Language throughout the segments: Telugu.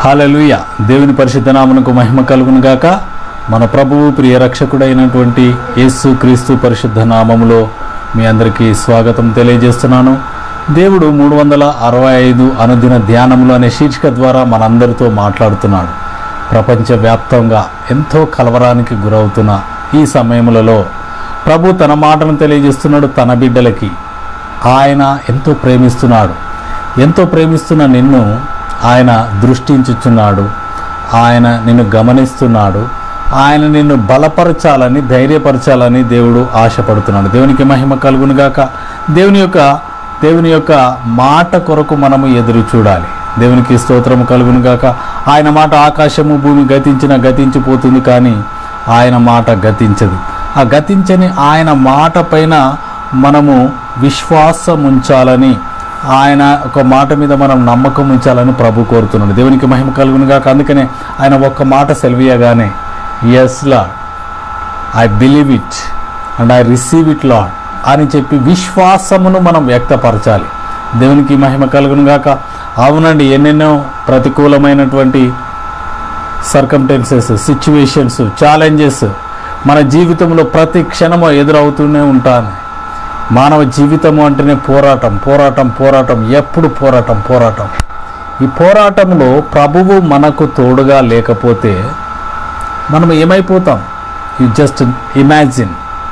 హాలెలుయ దేవుని పరిశుద్ధ నామమునకు మహిమ కలుగును గాక మన ప్రభువు ప్రియ రక్షకుడైనటువంటి యేసు క్రీస్తు పరిశుద్ధ నామములో మీ అందరికీ స్వాగతం తెలియజేస్తున్నాను దేవుడు మూడు వందల అరవై ఐదు అనుదిన ధ్యానములు అనే శీర్షిక ద్వారా మనందరితో మాట్లాడుతున్నాడు ప్రపంచవ్యాప్తంగా ఎంతో కలవరానికి గురవుతున్న ఈ సమయములలో ప్రభు తన మాటను తెలియజేస్తున్నాడు తన బిడ్డలకి ఆయన ఎంతో ప్రేమిస్తున్నాడు ఎంతో ప్రేమిస్తున్న నిన్ను ఆయన దృష్టించుచున్నాడు ఆయన నిన్ను గమనిస్తున్నాడు ఆయన నిన్ను బలపరచాలని ధైర్యపరచాలని దేవుడు ఆశపడుతున్నాడు దేవునికి మహిమ కలుగునుగాక దేవుని యొక్క దేవుని యొక్క మాట కొరకు మనము ఎదురు చూడాలి దేవునికి స్తోత్రము కలుగునుగాక ఆయన మాట ఆకాశము భూమి గతించిన గతించిపోతుంది కానీ ఆయన మాట గతించదు ఆ గతించని ఆయన మాట పైన మనము విశ్వాసం ఉంచాలని ఆయన ఒక మాట మీద మనం నమ్మకం ఉంచాలని ప్రభు కోరుతున్నాడు దేవునికి మహిమ కలుగును గాక అందుకనే ఆయన ఒక్క మాట సెలవీయగానే yes Lord I believe it and I receive it Lord అని చెప్పి విశ్వాసమును మనం వ్యక్తపరచాలి దేవునికి మహిమ కలుగును గాక అవునండి ఎన్నెన్నో ప్రతికూలమైనటువంటి సర్కమ్టెన్సెస్ సిచ్యువేషన్స్ ఛాలెంజెస్ మన జీవితంలో ప్రతి క్షణము ఎదురవుతూనే ఉంటాను మానవ జీవితము అంటేనే పోరాటం పోరాటం పోరాటం ఎప్పుడు పోరాటం పోరాటం ఈ పోరాటంలో ప్రభువు మనకు తోడుగా లేకపోతే మనం ఏమైపోతాం యు జస్ట్ ఇమాజిన్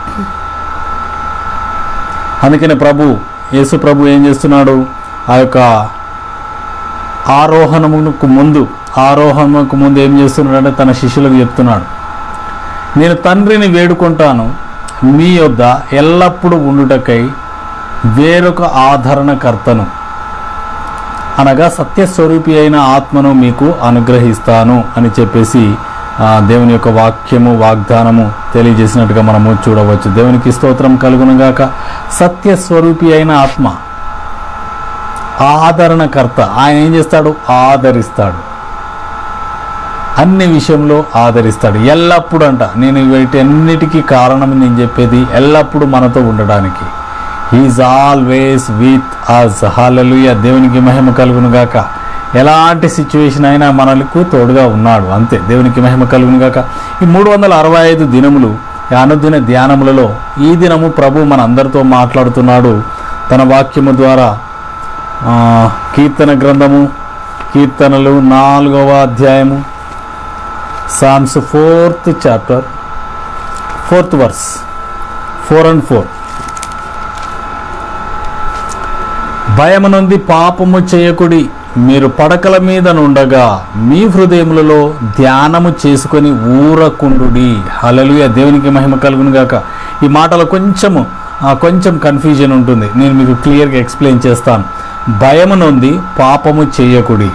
అందుకనే ప్రభు యేసు ప్రభు ఏం చేస్తున్నాడు ఆ యొక్క ఆరోహణముకు ముందు ఆరోహణముకు ముందు ఏం చేస్తున్నాడంటే తన శిష్యులకు చెప్తున్నాడు నేను తండ్రిని వేడుకుంటాను మీ యొద్ద ఎల్లప్పుడూ ఉండుటకై వేరొక ఆదరణకర్తను అనగా సత్యస్వరూపి అయిన ఆత్మను మీకు అనుగ్రహిస్తాను అని చెప్పేసి ఆ, దేవుని యొక్క వాక్యము వాగ్దానము తెలియజేసినట్టుగా మనము చూడవచ్చు దేవునికి స్తోత్రం కలుగునుగాక సత్యస్వరూపి అయిన ఆత్మ ఆదరణకర్త ఆయన ఏం చేస్తాడు ఆదరిస్తాడు అన్ని విషయంలో ఆదరిస్తాడు ఎల్లప్పుడూ అంట నేను వీటన్నిటికీ కారణం నేను చెప్పేది ఎల్లప్పుడూ మనతో ఉండడానికి he's always with us hallelujah దేవునికి మహిమ కలుగును గాక ఎలాంటి సిచ్యువేషన్ అయినా మనకు తోడుగా ఉన్నాడు అంతే దేవునికి మహిమ కలుగును గాక ఈ మూడు వందల అరవై ఐదు దినములు ఈ అనుదిన ధ్యానములలో ఈ దినము ప్రభు మన అందరితో మాట్లాడుతున్నాడు తన వాక్యము ద్వారా ఆ, కీర్తన గ్రంథము కీర్తనలు నాలుగవ అధ్యాయము Psalms fourth chapter fourth verse four and four భయము నుండి పాపము చేయకుడి మీరు పడకల మీద నుండగా మీ హృదయములలో ధ్యానము చేసుకొని ఊరకుండుడి హలలుయ దేవునికి మహిమ కలుగును గాక ఈ మాటలో కొంచెము ఆ, కొంచెం కన్ఫ్యూజన్ ఉంటుంది నేను మీకు క్లియర్గా ఎక్స్ప్లెయిన్ చేస్తాను భయము నుండి పాపము చేయకుడి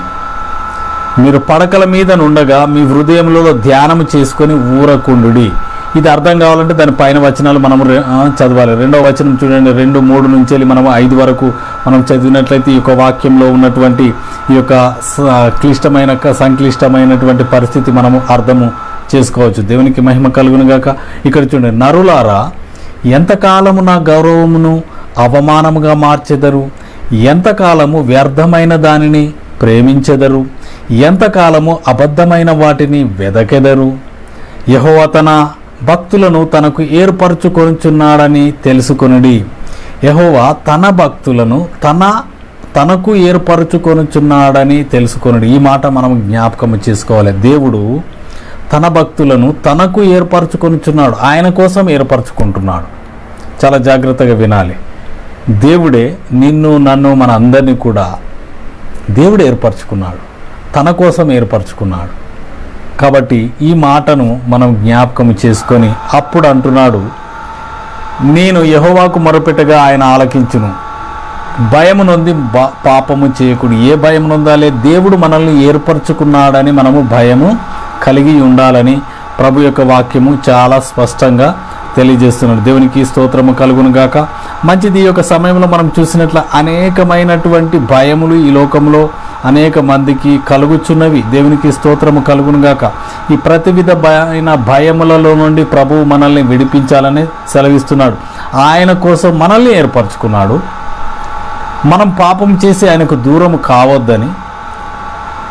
మీరు పడకల మీద నుండగా మీ హృదయములలో ధ్యానము చేసుకొని ఊరకుండుడి ఇది అర్థం కావాలంటే దాని పైన వచనాలు మనం రె- ఆ, చదవాలి రెండవ వచనం చూడండి రెండు మూడు నుంచి వెళ్ళి మనం ఐదు వరకు మనం చదివినట్లయితే ఈ యొక్క వాక్యంలో ఉన్నటువంటి ఈ యొక్క స- క్లిష్టమైన క- సంక్లిష్టమైనటువంటి పరిస్థితి మనము అర్థము చేసుకోవచ్చు దేవునికి మహిమ కలుగును గాక ఇక్కడ చూడండి నరులారా ఎంతకాలము నా గౌరవమును అవమానముగా మార్చెదరు ఎంతకాలము వ్యర్థమైన దానిని ప్రేమించెదరు ఎంతకాలము అబద్ధమైన వాటిని వెదకెదరు యెహోవా తన భక్తులను తనకు ఏర్పరచుకొనుచున్నాడని తెలుసుకొనుడి యెహోవా తన భక్తులను తన తనకు ఏర్పరచుకొనుచున్నాడని తెలుసుకొనుడి ఈ మాట మనం జ్ఞాపకం చేసుకోవాలి దేవుడు తన భక్తులను తనకు ఏర్పరచుకొనుచున్నాడు ఆయన కోసం ఏర్పరచుకుంటున్నాడు చాలా జాగ్రత్తగా వినాలి దేవుడే నిన్ను నన్ను మన అందరినీ కూడా దేవుడు ఏర్పరచుకున్నాడు తన కోసం ఏర్పరచుకున్నాడు కాబట్టి ఈ మాటను మనం జ్ఞాపకం చేసుకొని అప్పుడు అంటున్నాడు నేను యెహోవాకు మొరపెట్టగా ఆయన ఆలకించును భయము నొంది బా- పాపము చేయకుడు ఏ భయం నొందాలే దేవుడు మనల్ని ఏర్పరచుకున్నాడని మనము భయము కలిగి ఉండాలని ప్రభు యొక్క వాక్యము చాలా స్పష్టంగా తెలియజేస్తున్నాడు దేవునికి స్తోత్రము కలుగును గాక మంచిది ఈ యొక్క సమయంలో మనం చూసినట్ల అనేకమైనటువంటి భయములు ఈ లోకంలో అనేక మందికి కలుగుచున్నవి దేవునికి స్తోత్రము కలుగును గాక ఈ ప్రతివిధ భయమైన భయములలో నుండి ప్రభువు మనల్ని విడిపించాలని సెలవిస్తున్నాడు ఆయన కోసం మనల్ని ఏర్పరచుకున్నాడు మనం పాపం చేసి ఆయనకు దూరం కావద్దని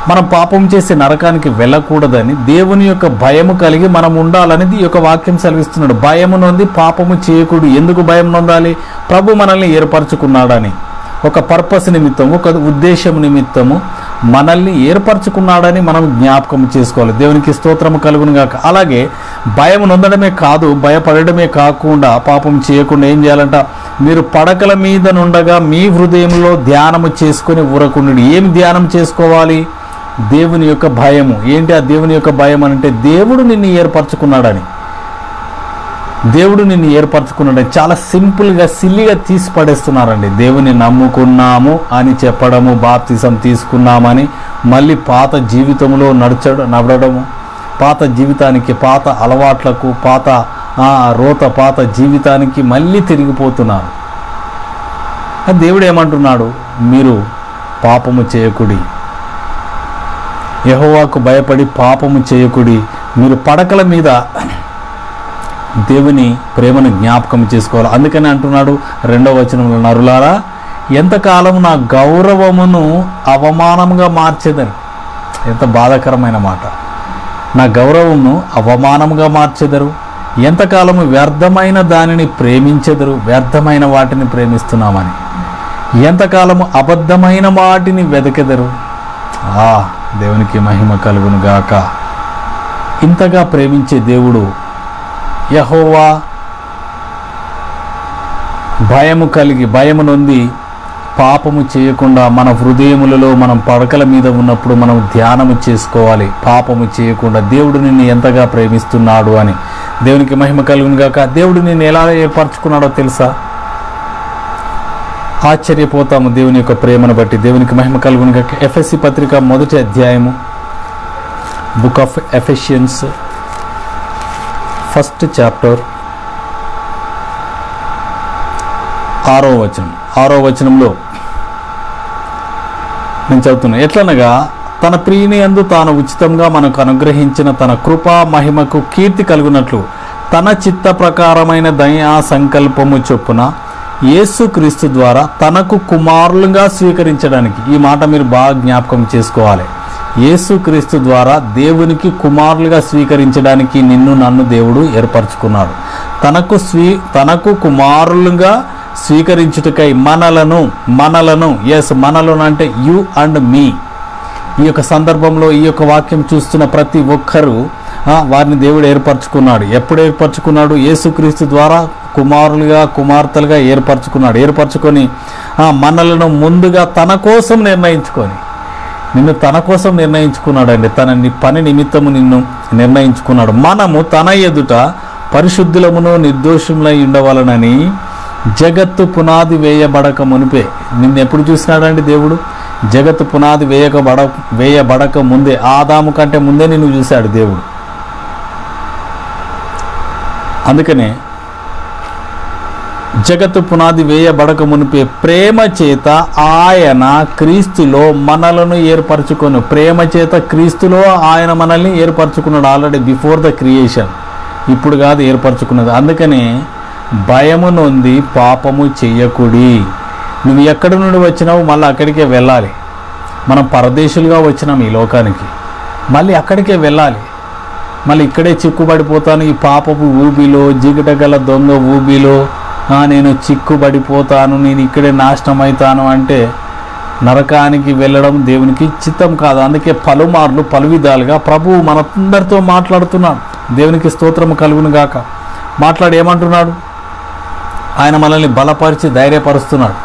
మనం పాపం చేసి నరకానికి వెళ్ళకూడదని దేవుని యొక్క భయము కలిగి మనం ఉండాలని ఈ యొక్క వాక్యం సెలవిస్తున్నాడు భయము నొంది పాపము చేయకూడదు ఎందుకు భయం నొందాలి ప్రభు మనల్ని ఏర్పరచుకున్నాడని ఒక పర్పస్ నిమిత్తము ఒక ఉద్దేశం నిమిత్తము మనల్ని ఏర్పరచుకున్నాడని మనం జ్ఞాపకం చేసుకోవాలి దేవునికి స్తోత్రము కలుగును గాక అలాగే భయం నొందడమే కాదు భయపడడమే కాకుండా పాపం చేయకుండా ఏం చేయాలంట మీరు పడకల మీద నుండగా మీ హృదయంలో ధ్యానము చేసుకొని ఊరకుండి ఏం ధ్యానం చేసుకోవాలి దేవుని యొక్క భయము ఏంటి ఆ దేవుని యొక్క భయం అంటే దేవుడు నిన్ను ఏర్పరచుకున్నాడని దేవుడు నిన్ను ఏర్పరచుకున్నాడని చాలా సింపుల్గా సిల్లిగా తీసి పడేస్తున్నారండి దేవుని నమ్ముకున్నాము అని చెప్పడము బాప్తిసం తీసుకున్నామని మళ్ళీ పాత జీవితంలో నడచడం నడవడము పాత జీవితానికి పాత అలవాట్లకు పాత ఆ, రోత పాత జీవితానికి మళ్ళీ తిరిగిపోతున్నారు ఆ దేవుడు ఏమంటున్నాడు మీరు పాపము చేయకుడి యెహోవాకు భయపడి పాపము చేయకుడి మీరు పడకల మీద దేవుని ప్రేమను జ్ఞాపకం చేసుకోవాలి అందుకని అంటున్నాడు రెండవ వచనంలో నరులారా ఎంతకాలం నా గౌరవమును అవమానంగా మార్చేదని ఎంత బాధాకరమైన మాట నా గౌరవమును అవమానంగా మార్చెదరు ఎంతకాలము వ్యర్థమైన దానిని ప్రేమించెదరు వ్యర్థమైన వాటిని ప్రేమిస్తున్నామని ఎంతకాలము అబద్ధమైన వాటిని వెదకెదరు ఆ దేవునికి మహిమ కలుగును గాక ఇంతగా ప్రేమించే దేవుడు యహోవా భయము కలిగి భయము నొంది పాపము చేయకుండా మన హృదయములలో మనం పడకల మీద ఉన్నప్పుడు మనం ధ్యానము చేసుకోవాలి పాపము చేయకుండా దేవుడు నిన్ను ఎంతగా ప్రేమిస్తున్నాడు అని దేవునికి మహిమ కలుగును గాక దేవుడు నిన్ను ఎలా ఏర్పరచుకున్నాడో తెలుసా ఆశ్చర్యపోతాము దేవుని యొక్క ప్రేమను బట్టి దేవునికి మహిమ కలుగును గాక ఎఫ్ఎస్సి పత్రిక మొదటి అధ్యాయము book of Ephesians first chapter ఆరో వచనం ఆరో వచనంలో నేను చదువుతున్నా ఎట్లనగా తన ప్రియుని అందు తాను ఉచితంగా మనకు అనుగ్రహించిన తన కృపా మహిమకు కీర్తి కలుగునట్లు తన చిత్త ప్రకారమైన దయా సంకల్పము చొప్పున యేసుక్రీస్తు ద్వారా తనకు కుమారులుగా స్వీకరించడానికి ఈ మాట మీరు బాగా జ్ఞాపకం చేసుకోవాలి యేసుక్రీస్తు ద్వారా దేవునికి కుమారులుగా స్వీకరించడానికి నిన్ను నన్ను దేవుడు ఏర్పరచుకున్నాడు తనకు స్వీ తనకు కుమారులుగా స్వీకరించుటకై మనలను మనలను ఎస్ మనలను అంటే యు అండ్ మీ ఈ యొక్క సందర్భంలో ఈ యొక్క వాక్యం చూస్తున్న ప్రతి ఒక్కరూ ఆ, వారిని దేవుడు ఏర్పరచుకున్నాడు ఎప్పుడు ఏర్పరచుకున్నాడు యేసుక్రీస్తు ద్వారా కుమారులుగా కుమార్తెలుగా ఏర్పరచుకున్నాడు ఏర్పరచుకొని ఆ, మనలను ముందుగా తన కోసం నిర్ణయించుకొని నిన్ను తన కోసం నిర్ణయించుకున్నాడండి తన ని- పని నిమిత్తము నిన్ను నిర్ణయించుకున్నాడు మనము తన ఎదుట పరిశుద్ధులమును నిర్దోషములై ఉండవలనని జగత్తు పునాది వేయబడక మునిపే నిన్ను ఎప్పుడు చూసినాడండి దేవుడు జగత్తు పునాది వేయకబడ వేయబడక ముందే ఆదాము కంటే ముందే నిన్ను చూశాడు దేవుడు అందుకనే జగత్తు పునాది వేయబడక మునిపే ప్రేమ చేత ఆయన క్రీస్తులో మనలను ఏర్పరచుకొను ప్రేమ చేత క్రీస్తులో ఆయన మనల్ని ఏర్పరచుకున్నాడు ఆల్రెడీ బిఫోర్ ద క్రియేషన్ ఇప్పుడు కాదు ఏర్పరచుకున్నది అందుకనే భయము నొంది పాపము చెయ్యకుడి నువ్వు ఎక్కడి నుండి వచ్చినావు మళ్ళీ అక్కడికే వెళ్ళాలి మనం పరదేశులుగా వచ్చినాం ఈ లోకానికి మళ్ళీ అక్కడికే వెళ్ళాలి మళ్ళీ ఇక్కడే చిక్కుబడిపోతాను ఈ పాపపు ఊబిలో జిగటగల దొంగ ఊబిలో "ఆ, నేను చిక్కుబడిపోతాను నేను ఇక్కడే నాశనం అవుతాను అంటే నరకానికి వెళ్ళడం దేవునికి చిత్తం కాదు అందుకే పలుమార్లు పలు విధాలుగా ప్రభువు మనందరితో మాట్లాడుతున్నాడు దేవునికి స్తోత్రము కలుగును గాక మాట్లాడి ఏమంటున్నాడు ఆయన మనల్ని బలపరిచి ధైర్యపరుస్తున్నాడు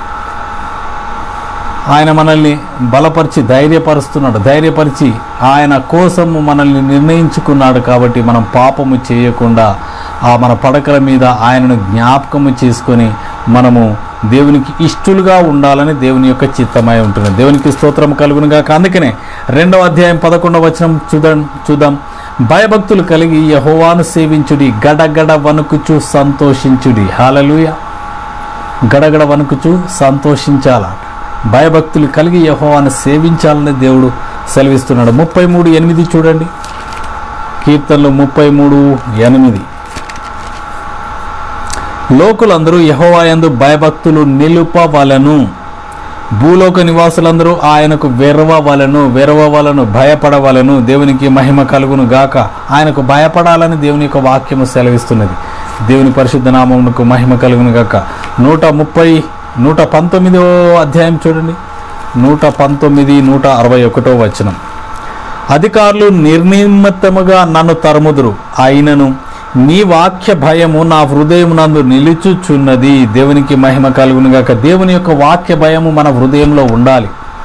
ఆయన మనల్ని బలపరిచి ధైర్యపరుస్తున్నాడు ధైర్యపరిచి ఆయన కోసము మనల్ని నిర్ణయించుకున్నాడు కాబట్టి మనం పాపము చేయకుండా ఆ మన పడకల మీద ఆయనను జ్ఞాపకము చేసుకొని మనము దేవునికి ఇష్టలుగా ఉండాలని దేవుని యొక్క చిత్తమై ఉంటుంది దేవునికి స్తోత్రం కలుగునుగా అందుకనే రెండవ అధ్యాయం పదకొండవ వచనం చూద్దాం చూద్దాం భయభక్తులు కలిగి యహోవాను సేవించుడి గడగడ వణుకుచు సంతోషించుడి హాలలుయ గడగడ వణుకుచు సంతోషించాల భయభక్తులు కలిగి యహోవాను సేవించాలని దేవుడు సెలవిస్తున్నాడు ముప్పై మూడు ఎనిమిది చూడండి కీర్తనలు ముప్పై మూడు ఎనిమిది లోకులందరూ యహోవాయందు భయభక్తులు నిలుపవలను భూలోక నివాసులందరూ ఆయనకు వెరవవలను వెరవవలను భయపడవలను దేవునికి మహిమ కలుగును గాక ఆయనకు భయపడాలని దేవుని యొక్క వాక్యము సెలవిస్తున్నది దేవుని పరిశుద్ధ నామమునకు మహిమ కలుగును గాక నూట ముప్పై నూట పంతొమ్మిదో అధ్యాయం చూడండి నూట పంతొమ్మిది నూట అరవై ఒకటో వచనం అధికారులు నిర్నిమిత్తముగా నన్ను తరుముదురు అయినను నీ వాక్య భయము నా హృదయం నందు నిలుచుచున్నది దేవునికి మహిమ కలుగునుగాక దేవుని యొక్క వాక్య భయము మన హృదయంలో ఉండాలి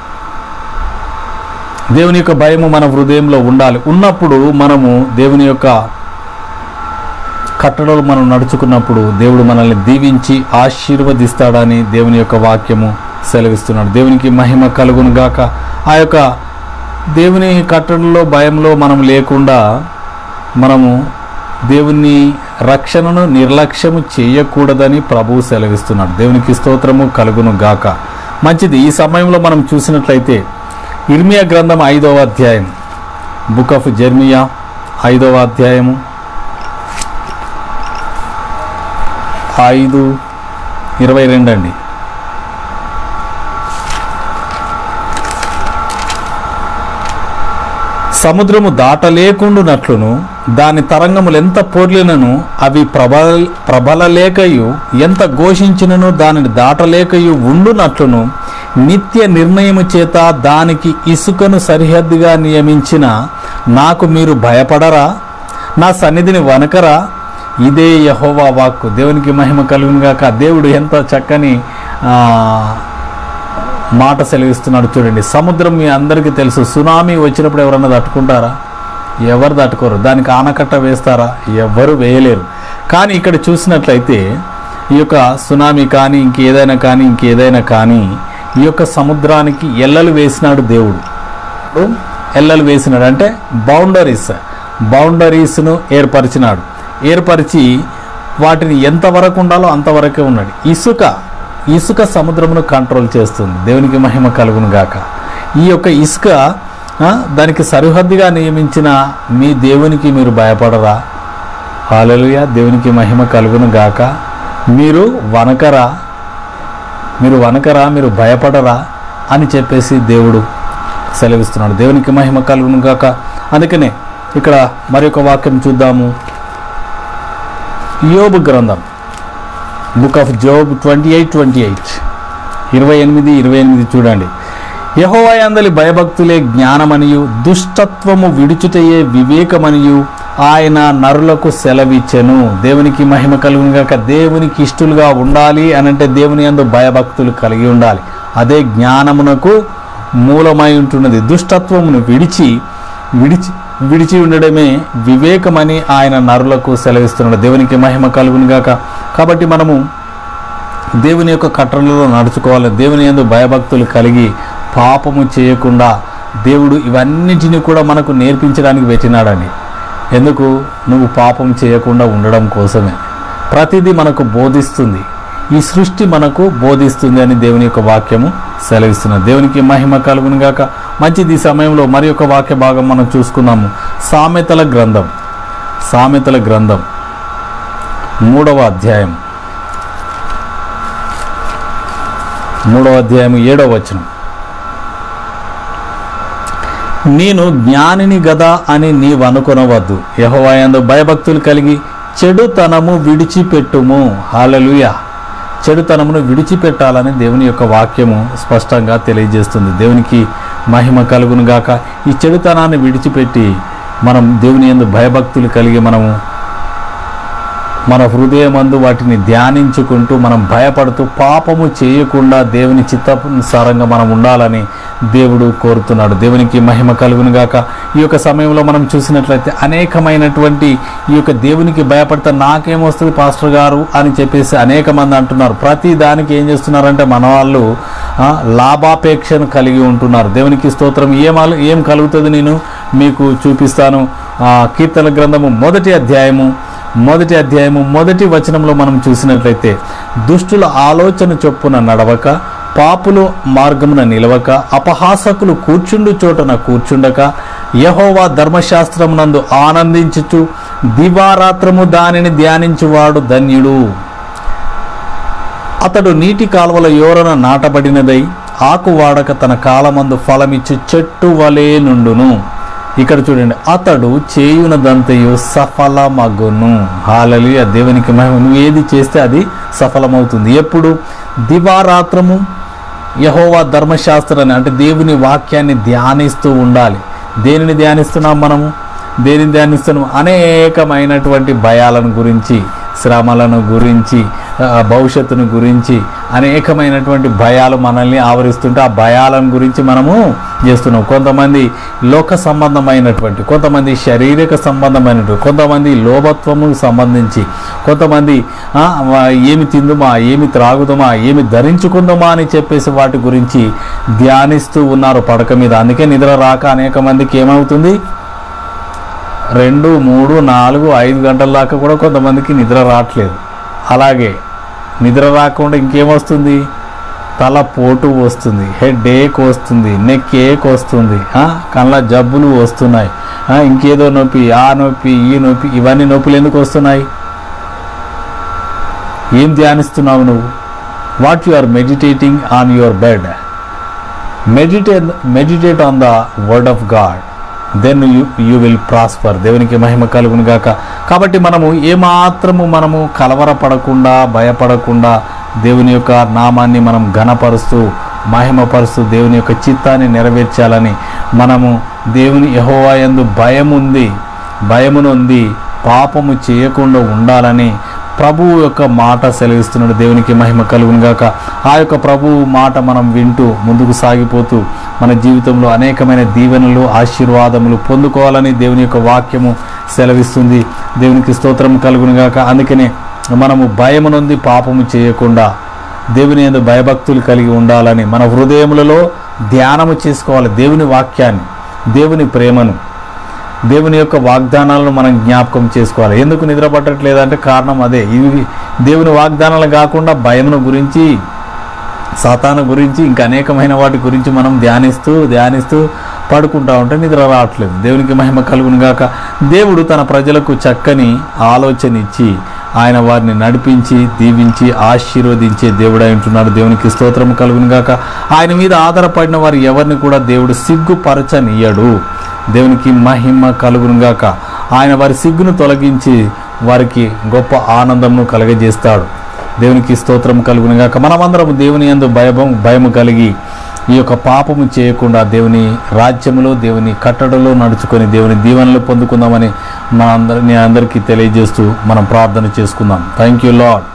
దేవుని యొక్క భయము మన హృదయంలో ఉండాలి ఉన్నప్పుడు మనము దేవుని యొక్క కట్టడలు మనం నడుచుకున్నప్పుడు దేవుడు మనల్ని దీవించి ఆశీర్వదిస్తాడని దేవుని యొక్క వాక్యము సెలవిస్తున్నాడు దేవునికి మహిమ కలుగును గాక ఆ యొక్క దేవుని కట్టడలో భయంలో మనం లేకుండా మనము దేవుని రక్షణను నిర్లక్ష్యము చేయకూడదని ప్రభువు సెలవిస్తున్నాడు దేవునికి స్తోత్రము కలుగును గాక మంచిది ఈ సమయంలో మనం చూసినట్లయితే ఇర్మియా గ్రంథం ఐదవ అధ్యాయం బుక్ ఆఫ్ జెర్మియా ఐదవ అధ్యాయము ఐదు ఇరవై రెండు అండి సముద్రము దాటలేకుండునట్లును దాని తరంగములు ఎంత పొర్లినను అవి ప్రబల ప్రబలలేకయు ఎంత ఘోషించినను దానిని దాటలేకయు ఉండునట్లును నిత్య నిర్ణయము చేత దానికి ఇసుకను సరిహద్దుగా నియమించిన నాకు మీరు భయపడరా నా సన్నిధిని వనకరా ఇదే యహోవా వాక్కు దేవునికి మహిమ కలుగును గాక దేవుడు ఎంత చక్కని ఆ, మాట సెలవిస్తున్నాడు చూడండి సముద్రం మీ అందరికీ తెలుసు సునామీ వచ్చినప్పుడు ఎవరన్నా తట్టుకుంటారా ఎవరు తట్టుకోరు దానికి ఆనకట్ట వేస్తారా ఎవరు వేయలేరు కానీ ఇక్కడ చూసినట్లయితే ఈ యొక్క సునామీ కానీ ఇంకేదైనా కానీ ఇంకేదైనా కానీ ఈ యొక్క సముద్రానికి ఎల్లలు వేసినాడు దేవుడు ఎల్లలు వేసినాడు అంటే బౌండరీస్ బౌండరీస్ను ఏర్పరిచినాడు ఏర్పరిచి వాటిని ఎంతవరకు ఉండాలో అంతవరకే ఉన్నాడు ఇసుక ఇసుక సముద్రమును కంట్రోల్ చేస్తుంది దేవునికి మహిమ కలుగును గాక ఈ యొక్క ఇసుక ఆ, దానికి సరిహద్దుగా నియమించిన మీ దేవునికి మీరు భయపడరా హాలలుయ దేవునికి మహిమ కలుగును గాక మీరు వనకరా మీరు వనకరా మీరు భయపడరా అని చెప్పేసి దేవుడు సెలవిస్తున్నాడు దేవునికి మహిమ కలుగును గాక అందుకనే ఇక్కడ మరి ఒక వాక్యం చూద్దాము యోబు గ్రంథం book of Job twenty eight twenty eight ఇరవై ఎనిమిది ఇరవై ఎనిమిది చూడండి యహోవాయందలి భయభక్తులే జ్ఞానమనియు దుష్టత్వము విడుచుటయే వివేకమనియు ఆయన నరులకు సెలవిచ్చెను దేవునికి మహిమ కలుగును గాక దేవునికి ఇష్టలుగా ఉండాలి అనంటే దేవుని యందు భయభక్తులు కలిగి ఉండాలి అదే జ్ఞానమునకు మూలమై ఉంటున్నది దుష్టత్వమును విడిచి విడిచి విడిచి ఉండడమే వివేకమని ఆయన నరులకు సెలవిస్తున్నాడు దేవునికి మహిమ కలుగును గాక కాబట్టి మనము దేవుని యొక్క కట్టడలలో నడుచుకోవాలి దేవుని యందు భయభక్తులు కలిగి పాపము చేయకుండా దేవుడు ఇవన్నిటిని కూడా మనకు నేర్పించడానికి పెట్టినాడండి ఎందుకు నువ్వు పాపం చేయకుండా ఉండడం కోసమే ప్రతిదీ మనకు బోధిస్తుంది ఈ సృష్టి మనకు బోధిస్తుంది అని దేవుని యొక్క వాక్యము సెలవిస్తున్నది దేవునికి మహిమ కలుగును గాక మంచిది ఈ సమయంలో మరి ఒక వాక్య భాగం మనం చూసుకుందాము సామెతల గ్రంథం సామెతల గ్రంథం మూడవ అధ్యాయం మూడవ అధ్యాయం ఏడవ వచనం నేను జ్ఞానిని గదా అని నీవు అనుకొనవద్దు యహోవాయందు భయభక్తులు కలిగి చెడుతనము విడిచిపెట్టుము హాలలుయ చెడుతనమును విడిచిపెట్టాలని దేవుని యొక్క వాక్యము స్పష్టంగా తెలియజేస్తుంది దేవునికి మహిమ కలుగును గాక ఈ చెడుతనాన్ని విడిచిపెట్టి మనం దేవుని యందు భయభక్తులు కలిగి మనము మన హృదయమందు వాటిని ధ్యానించుకుంటూ మనం భయపడుతూ పాపము చేయకుండా దేవుని చిత్తానుసారంగా మనం ఉండాలని దేవుడు కోరుతున్నాడు దేవునికి మహిమ కలుగును గాక ఈ యొక్క సమయంలో మనం చూసినట్లయితే అనేకమైనటువంటి ఈ యొక్క దేవునికి భయపడితే నాకేమొస్తుంది పాస్టర్ గారు అని చెప్పేసి అనేక మంది అంటున్నారు ప్రతి దానికి ఏం చేస్తున్నారంటే మన వాళ్ళు ఆ, లాభాపేక్షను కలిగి ఉంటున్నారు దేవునికి స్తోత్రం ఏం ఆల- ఏం కలుగుతుంది నేను మీకు చూపిస్తాను ఆ, కీర్తన గ్రంథము మొదటి అధ్యాయము మొదటి అధ్యాయము మొదటి వచనంలో మనం చూసినట్లయితే దుష్టుల ఆలోచన చొప్పున నడవక పాపులు మార్గమున నిలవక అపహాసకులు కూర్చుండు చోటన కూర్చుండక యహోవా ధర్మశాస్త్రమునందు ఆనందించుచు దివారాత్రము దానిని ధ్యానించువాడు ధన్యుడు అతడు నీటి కాలువల యోరన నాటబడినదై ఆకు వాడక తన కాలమందు ఫలమిచ్చు చెట్టు వలే నుండును ఇక్కడ చూడండి అతడు చేయునదంతయు సఫలమగును హాలలియ దేవునికి మహిమ నువ్వు ఏది చేస్తే అది సఫలమవుతుంది ఎప్పుడు దివారాత్రము యహోవా ధర్మశాస్త్రాన్ని అంటే దేవుని వాక్యాన్ని ధ్యానిస్తూ ఉండాలి దేనిని ధ్యానిస్తున్నాం మనము దేనిని ధ్యానిస్తున్నాం అనేకమైనటువంటి భయాలను గురించి శ్రమలను గురించి ఆ, భవిష్యత్తును గురించి అనేకమైనటువంటి భయాలు మనల్ని ఆవరిస్తుంటే ఆ భయాలను గురించి మనము చేస్తున్నాం కొంతమంది లోక సంబంధమైనటువంటి కొంతమంది శారీరక సంబంధమైనటువంటి కొంతమంది లోభత్వముకు సంబంధించి కొంతమంది ఆ, వా- ఏమి తిందుమా ఏమి త్రాగుదామా ఏమి ధరించుకుందామా అని చెప్పేసి వాటి గురించి ధ్యానిస్తూ ఉన్నారు పడక మీద అందుకే నిద్ర రాక అనేక మందికి ఏమవుతుంది రెండు మూడు నాలుగు ఐదు గంటల దాకా కూడా కొంతమందికి నిద్ర రావట్లేదు అలాగే నిద్ర రాకుండా ఇంకేమొస్తుంది తల పోటు వస్తుంది హెడ్ ఏక్ వస్తుంది నెక్ ఏక్ వస్తుంది ఆ, కళ్ళ జబ్బులు వస్తున్నాయి ఆ, ఇంకేదో నొప్పి ఆ నొప్పి ఈ నొప్పి ఇవన్నీ నొప్పులు ఎందుకు వస్తున్నాయి ఏం ధ్యానిస్తున్నావు నువ్వు what you are meditating on your bed meditate meditate on the word of God then you you will prosper దేవునికి మహిమ కలుగును గాక కాబట్టి మనము ఏమాత్రము మనము కలవరపడకుండా భయపడకుండా దేవుని యొక్క నామాన్ని మనం ఘనపరుస్తూ మహిమపరుస్తూ దేవుని యొక్క చిత్తాన్ని నెరవేర్చాలని మనము దేవుని యహోవా యందు భయం ఉంది భయమునుంది పాపము చేయకుండా ఉండాలని ప్రభువు యొక్క మాట సెలవిస్తున్నాడు దేవునికి మహిమ కలుగును గాక ఆ యొక్క ప్రభువు మాట మనం వింటూ ముందుకు సాగిపోతూ మన జీవితంలో అనేకమైన దీవెనలు ఆశీర్వాదములు పొందుకోవాలని దేవుని యొక్క వాక్యము సెలవిస్తుంది దేవునికి స్తోత్రం కలుగును గాక అందుకనే మనము భయమునుంది పాపము చేయకుండా దేవుని యందు భయభక్తులు కలిగి ఉండాలని మన హృదయములలో ధ్యానము చేసుకోవాలి దేవుని వాక్యాన్ని దేవుని ప్రేమను దేవుని యొక్క వాగ్దానాలను మనం జ్ఞాపకం చేసుకోవాలి ఎందుకు నిద్ర పట్టట్లేదంటే కారణం అదే ఇవి దేవుని వాగ్దానాలు కాకుండా భయమును గురించి సాతాను గురించి ఇంకా అనేకమైన వాటి గురించి మనం ధ్యానిస్తూ ధ్యానిస్తూ పడుకుంటా ఉంటే నిద్ర రావట్లేదు దేవునికి మహిమ కలుగును గాక దేవుడు తన ప్రజలకు చక్కని ఆలోచన ఇచ్చి ఆయన వారిని నడిపించి దీవించి ఆశీర్వదించే దేవుడై ఉంటున్నాడు దేవునికి స్తోత్రం కలుగును గాక ఆయన మీద ఆధారపడిన వారు ఎవరిని కూడా దేవుడు సిగ్గుపరచనియ్యడు దేవునికి మహిమ కలుగును గాక ఆయన వారి సిగ్గును తొలగించి వారికి గొప్ప ఆనందంను కలగజేస్తాడు దేవునికి స్తోత్రం కలుగును గాక మనమందరం దేవుని యందు భయం భయము కలిగి ఈ యొక్క పాపము చేయకుండా దేవుని రాజ్యములో దేవుని కట్టడలో నడుచుకొని దేవుని దీవెనలు పొందుకుందామని మన అందరినీ అందరికీ తెలియజేస్తూ మనం ప్రార్థన చేసుకుందాం thank you Lord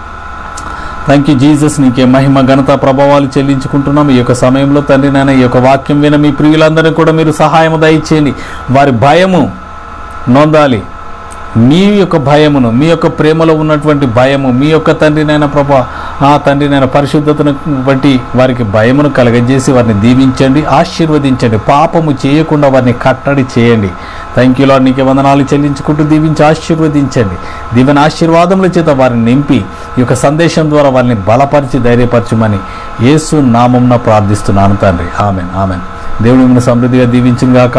thank you Jesus నీకే మహిమ ఘనత ప్రభావాలు చెల్లించుకుంటున్నాం ఈ యొక్క సమయంలో తండ్రి నాయన ఈ యొక్క వాక్యం విన మీ ప్రియులందరినీ కూడా మీరు సహాయము దయచేయండి వారి భయము నొందాలి మీ యొక్క భయమును మీ యొక్క ప్రేమలో ఉన్నటువంటి భయము మీ యొక్క తండ్రి నాయన ప్రభా ఆ తండ్రి నాయన పరిశుద్ధతను బట్టి వారికి భయమును కలగజేసి వారిని దీవించండి ఆశీర్వదించండి పాపము చేయకుండా వారిని కట్టడి చేయండి థ్యాంక్ యూ లాడ్ నీకే వందనాలు చెల్లించుకుంటూ దీవించి ఆశీర్వదించండి దీవెన ఆశీర్వాదముల చేత వారిని నింపి ఈ యొక్క సందేశం ద్వారా వారిని బలపరిచి ధైర్యపరచమని యేసు నామంన ప్రార్థిస్తున్నాను తండ్రి ఆమెన్ ఆమెన్ దేవుడు మిమ్మల్ని సమృద్ధిగా దీవించును గాక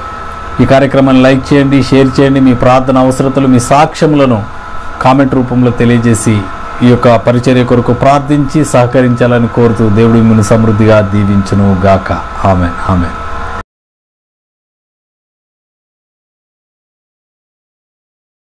ఈ కార్యక్రమాన్ని లైక్ చేయండి షేర్ చేయండి మీ ప్రార్థన అవసరతలు మీ సాక్ష్యములను కామెంట్ రూపంలో తెలియజేసి ఈ యొక్క పరిచర్య కొరకు ప్రార్థించి సహకరించాలని కోరుతూ దేవుడు మిమ్మల్ని సమృద్ధిగా దీవించును గాక ఆమె ఆమె